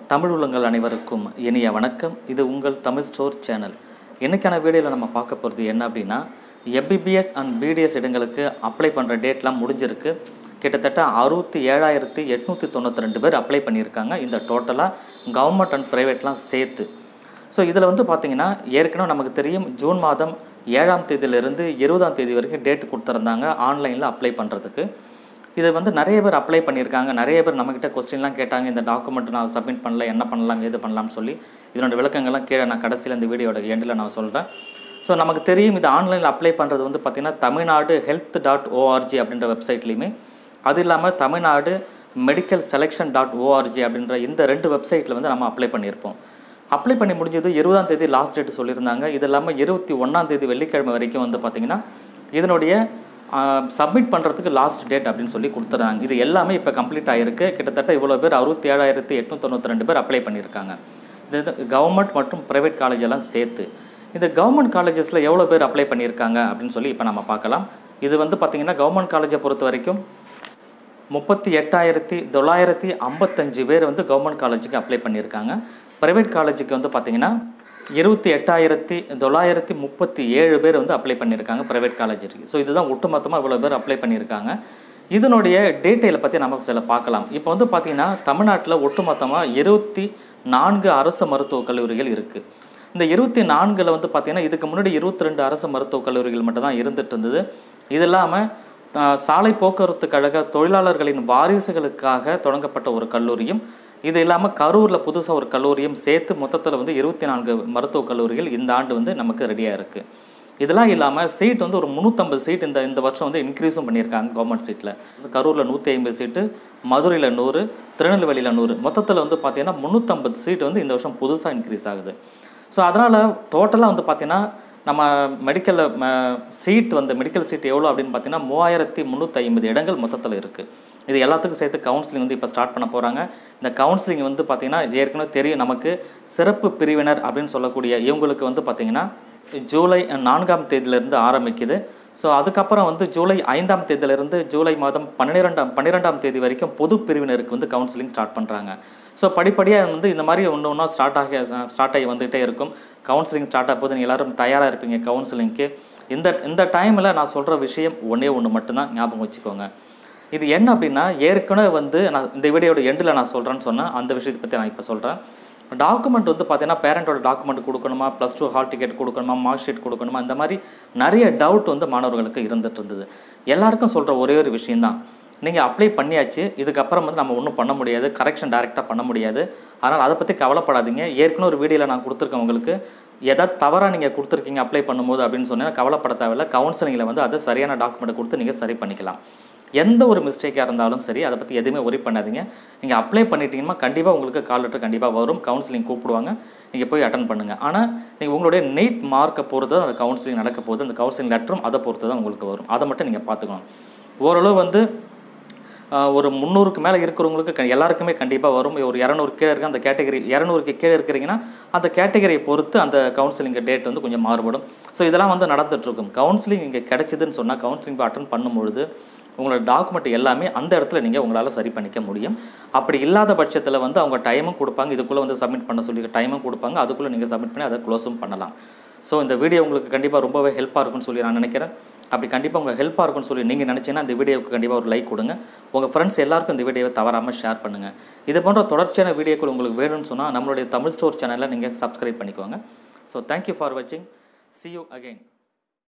தமிழ் உள்ளங்கள் அனைவருக்கும் இனிய வணக்கம் இது உங்கள் தமிழ் ஸ்டோர் சேனல் இன்னைக்கான வீடியோவில் நம்ம பார்க்க போகிறது என்ன அப்படின்னா எம்பிபிஎஸ் அண்ட் பிடிஎஸ் இடங்களுக்கு அப்ளை பண்ணுற டேட்லாம் முடிஞ்சிருக்கு கிட்டத்தட்ட அறுபத்தி ஏழாயிரத்தி எட்நூற்றி தொண்ணூற்றி ரெண்டு பேர் அப்ளை பண்ணியிருக்காங்க இந்த டோட்டலாக கவர்மெண்ட் அண்ட் ப்ரைவேட்லாம் சேர்த்து ஸோ இதில் வந்து பார்த்தீங்கன்னா ஏற்கனவே நமக்கு தெரியும் ஜூன் மாதம் ஏழாம் தேதியிலிருந்து இருபதாம் தேதி வரைக்கும் டேட் கொடுத்துருந்தாங்க ஆன்லைனில் அப்ளை பண்ணுறதுக்கு இதை வந்து நிறைய பேர் அப்ளை பண்ணியிருக்காங்க நிறைய பேர் நம்மக்கிட்ட கொஸ்டின்லாம் கேட்டாங்க இந்த டாக்குமெண்ட் நான் சப்மிட் பண்ணல என்ன பண்ணலாம் எது பண்ணலாம்னு சொல்லி இதனோட விளக்கங்கள்லாம் கீழே நான் கடைசியில் இந்த வீடியோட எண்டில் நான் சொல்கிறேன் ஸோ நமக்கு தெரியும் இது ஆன்லைனில் அப்ளை பண்ணுறது வந்து பார்த்திங்கன்னா தமிழ்நாடு ஹெல்த் டாட் ஓஆர்ஜி அப்படின்ற வெப்சைட்லேயுமே அது இல்லாமல் Tamil Nadu medical selection dot org அப்படின்ற இந்த ரெண்டு வெப்சைட்டில் வந்து நம்ம அப்ளை பண்ணியிருப்போம் அப்ளை பண்ணி முடிஞ்சது இருபதாம் தேதி லாஸ்ட் டேட் சொல்லியிருந்தாங்க இது இல்லாமல் இருபத்தி ஒன்றாம் தேதி வெள்ளிக்கிழமை வரைக்கும் வந்து பார்த்திங்கன்னா இதனுடைய சப்மிட் பண்ணுறதுக்கு லாஸ்ட் டேட் அப்படின்னு சொல்லி கொடுத்துறாங்க இது எல்லாமே இப்போ கம்ப்ளீட் ஆகிருக்கு கிட்டத்தட்ட இவ்வளோ பேர் அறுபத்தி ஏழாயிரத்தி எட்நூற்றி ரெண்டு பேர் அப்ளை பண்ணியிருக்காங்க இது கவர்மெண்ட் மற்றும் ப்ரைவேட் காலேஜ் எல்லாம் சேர்த்து இந்த கவர்மெண்ட் காலேஜஸில் எவ்வளோ பேர் அப்ளை பண்ணியிருக்காங்க அப்படின்னு சொல்லி இப்போ நம்ம பார்க்கலாம் இது வந்து பார்த்திங்கன்னா கவர்மெண்ட் காலேஜை பொறுத்த வரைக்கும் முப்பத்தி எட்டாயிரத்தி தொள்ளாயிரத்தி ஐம்பத்தஞ்சு பேர் வந்து கவர்மெண்ட் காலேஜுக்கு அப்ளை பண்ணியிருக்காங்க ப்ரைவேட் காலேஜுக்கு வந்து பார்த்திங்கன்னா இருபத்தி எட்டாயிரத்தி தொள்ளாயிரத்தி முப்பத்தி ஏழு பேர் வந்து அப்ளை பண்ணியிருக்காங்க ப்ரைவேட் காலேஜுக்கு ஸோ இதுதான் ஒட்டுமொத்தமாக இவ்வளோ பேர் அப்ளை பண்ணியிருக்காங்க இதனுடைய டீட்டெயிலை பற்றி நம்ம சில பார்க்கலாம் இப்போ வந்து பார்த்திங்கன்னா தமிழ்நாட்டில் ஒட்டுமொத்தமாக இருபத்தி நான்கு அரசு மருத்துவக் கல்லூரிகள் இருக்குது இந்த இருபத்தி நான்கில் வந்து பார்த்திங்கன்னா இதுக்கு முன்னாடி இருபத்தி ரெண்டு அரசு மருத்துவக் கல்லூரிகள் மட்டும் தான் இருந்துட்டு இருந்தது இது இல்லாமல் சாலை போக்குவரத்து கழக தொழிலாளர்களின் வாரிசுகளுக்காக தொடங்கப்பட்ட ஒரு கல்லூரியும் இது இல்லாமல் கரூரில் புதுசாக ஒரு கல்லூரியும் சேர்த்து மொத்தத்தில் வந்து இருபத்தி நான்கு மருத்துவக் கல்லூரிகள் இந்த ஆண்டு வந்து நமக்கு ரெடியாக இருக்குது இதெல்லாம் இல்லாமல் சீட் வந்து ஒரு முந்நூற்றம்பது சீட் இந்த இந்த வருஷம் வந்து இன்க்ரீஸும் பண்ணியிருக்காங்க கவர்மெண்ட் சீட்டில் கரூரில் நூற்றி ஐம்பது சீட்டு மதுரையில் நூறு திருநெல்வேலியில் நூறு மொத்தத்தில் வந்து பார்த்தீங்கன்னா முந்நூற்றம்பது சீட் வந்து இந்த வருஷம் புதுசாக இன்க்ரீஸ் ஆகுது ஸோ அதனால் டோட்டலாக வந்து பார்த்தீங்கன்னா நம்ம மெடிக்கலில் சீட் வந்து மெடிக்கல் சீட் எவ்வளோ அப்படின்னு பார்த்தீங்கன்னா மூவாயிரத்தி முந்நூற்றி ஐம்பது இடங்கள் மொத்தத்தில் இருக்குது இது எல்லாத்துக்கும் சேர்த்து கவுன்சிலிங் வந்து இப்போ ஸ்டார்ட் பண்ண போகிறாங்க இந்த கவுன்சிலிங் வந்து பார்த்திங்கன்னா ஏற்கனவே தெரியும் நமக்கு சிறப்பு பிரிவினர் அப்படின்னு சொல்லக்கூடிய இவங்களுக்கு வந்து பார்த்திங்கன்னா ஜூலை நான்காம் தேதியிலேருந்து ஆரம்பிக்குது ஸோ அதுக்கப்புறம் வந்து ஜூலை ஐந்தாம் தேதியிலிருந்து ஜூலை மாதம் பன்னிரெண்டாம் பன்னிரெண்டாம் தேதி வரைக்கும் பொது பிரிவினருக்கு வந்து கவுன்சிலிங் ஸ்டார்ட் பண்ணுறாங்க ஸோ படிப்படியாக வந்து இந்த மாதிரி ஒன்று ஒன்றா ஸ்டார்ட் ஆகி ஸ்டார்ட் ஆகி வந்துகிட்டே இருக்கும் கவுன்சிலிங் ஸ்டார்ட் ஆகும் போது நீங்கள் எல்லோரும் தயாராக இருப்பீங்க கவுன்சிலிங்க்கு இந்த இந்த டைமில் நான் சொல்கிற விஷயம் ஒன்றே ஒன்று மட்டும்தான் ஞாபகம் வச்சுக்கோங்க இது என்ன அப்படின்னா ஏற்கனவே வந்து நான் இந்த வீடியோட எண்டில் நான் சொல்கிறேன்னு சொன்னேன் அந்த விஷயத்தை பற்றி நான் இப்போ சொல்கிறேன் டாக்குமெண்ட் வந்து பார்த்தீங்கன்னா பேரண்ட்டோட டாக்குமெண்ட் கொடுக்கணுமா ப்ளஸ் டூ ஹால் டிக்கெட் கொடுக்கணுமா மார்க் ஷீட் கொடுக்கணுமா இந்த மாதிரி நிறைய டவுட் வந்து மாணவர்களுக்கு இருந்துட்டு இருந்தது எல்லாருக்கும் சொல்கிற ஒரே ஒரு விஷயந்தான் நீங்கள் அப்ளை பண்ணியாச்சு இதுக்கப்புறம் வந்து நம்ம ஒன்றும் பண்ண முடியாது கரெக்ஷன் டேரெக்டாக பண்ண முடியாது அதனால் அதை பற்றி கவலைப்படாதீங்க ஏற்கனவே ஒரு வீடியோவில் நான் கொடுத்துருக்கேன் உங்களுக்கு எதாவது தவறாக நீங்கள் கொடுத்துருக்கீங்க அப்ளை பண்ணும்போது அப்படின்னு சொன்னால் கவலைப்பட தேவையில்ல கவுன்சிலிங்கில் வந்து அதை சரியான டாக்குமெண்ட் கொடுத்து நீங்கள் சரி பண்ணிக்கலாம் எந்த ஒரு மிஸ்டேக்காக இருந்தாலும் சரி அதை பற்றி எதுவுமே ஒரி பண்ணாதீங்க நீங்கள் அப்ளை பண்ணிட்டீங்கன்னா கண்டிப்பாக உங்களுக்கு கால் லெட்டர் கண்டிப்பாக வரும் கவுன்சிலிங் கூப்பிடுவாங்க நீங்கள் போய் அட்டன் பண்ணுங்கள் ஆனால் நீங்கள் உங்களுடைய நீட் மார்க்கை பொறுத்து அந்த கவுன்சிலிங் நடக்க போகுது அந்த கவுன்சிலிங் லெட்டரும் அதை பொறுத்து தான் உங்களுக்கு வரும் அதை மட்டும் நீங்கள் பார்த்துக்கணும் ஓரளவு வந்து ஒரு முந்நூறுக்கு மேலே இருக்கிறவங்களுக்கு எல்லாருக்குமே கண்டிப்பாக வரும் ஒரு இரநூறு கீழே இருக்க அந்த கேட்டகரி இரநூறுக்கு கீழே இருக்கிறீங்கன்னா அந்த கேட்டகரியை பொறுத்து அந்த கவுன்சிலிங் டேட் வந்து கொஞ்சம் மாறுபடும் ஸோ இதெல்லாம் வந்து நடந்துகிட்ருக்கும் கவுன்சிலிங் இங்கே கிடைச்சிதுன்னு சொன்னால் கவுன்சிலிங் போய் அட்டன் பண்ணும்பொழுது உங்களோட டாக்குமெண்ட் எல்லாமே அந்த இடத்துல நீங்கள் உங்களால் சரி பண்ணிக்க முடியும் அப்படி இல்லாத பட்சத்தில் வந்து அவங்க டைமும் கொடுப்பாங்க இதுக்குள்ளே வந்து சப்மிட் பண்ண சொல்லி டைமும் கொடுப்பாங்க அதுக்குள்ளே நீங்கள் சப்மிட் பண்ணி அதை க்ளோஸும் பண்ணலாம் ஸோ இந்த வீடியோ உங்களுக்கு கண்டிப்பாக ரொம்பவே ஹெல்ப்பாக இருக்கும்னு சொல்லி நான் நினைக்கிறேன் அப்படி கண்டிப்பாக உங்கள் ஹெல்ப்பாக இருக்கும்னு சொல்லி நீங்கள் நினச்சிங்கன்னா இந்த வீடியோவுக்கு கண்டிப்பாக ஒரு லைக் கொடுங்க உங்கள் ஃப்ரெண்ட்ஸ் எல்லாருக்கும் இந்த வீடியோவை தவறாமல் ஷேர் பண்ணுங்கள் இது போன்ற தொடர்ச்சியான வீடியோக்கள் உங்களுக்கு வேணும்னு சொன்னால் நம்மளுடைய தமிழ் ஸ்டோர் சேனலில் நீங்கள் சப்ஸ்கிரைப் பண்ணிக்கோங்க ஸோ தேங்க்யூ ஃபார் வாட்சிங் சி யூ அகெயின்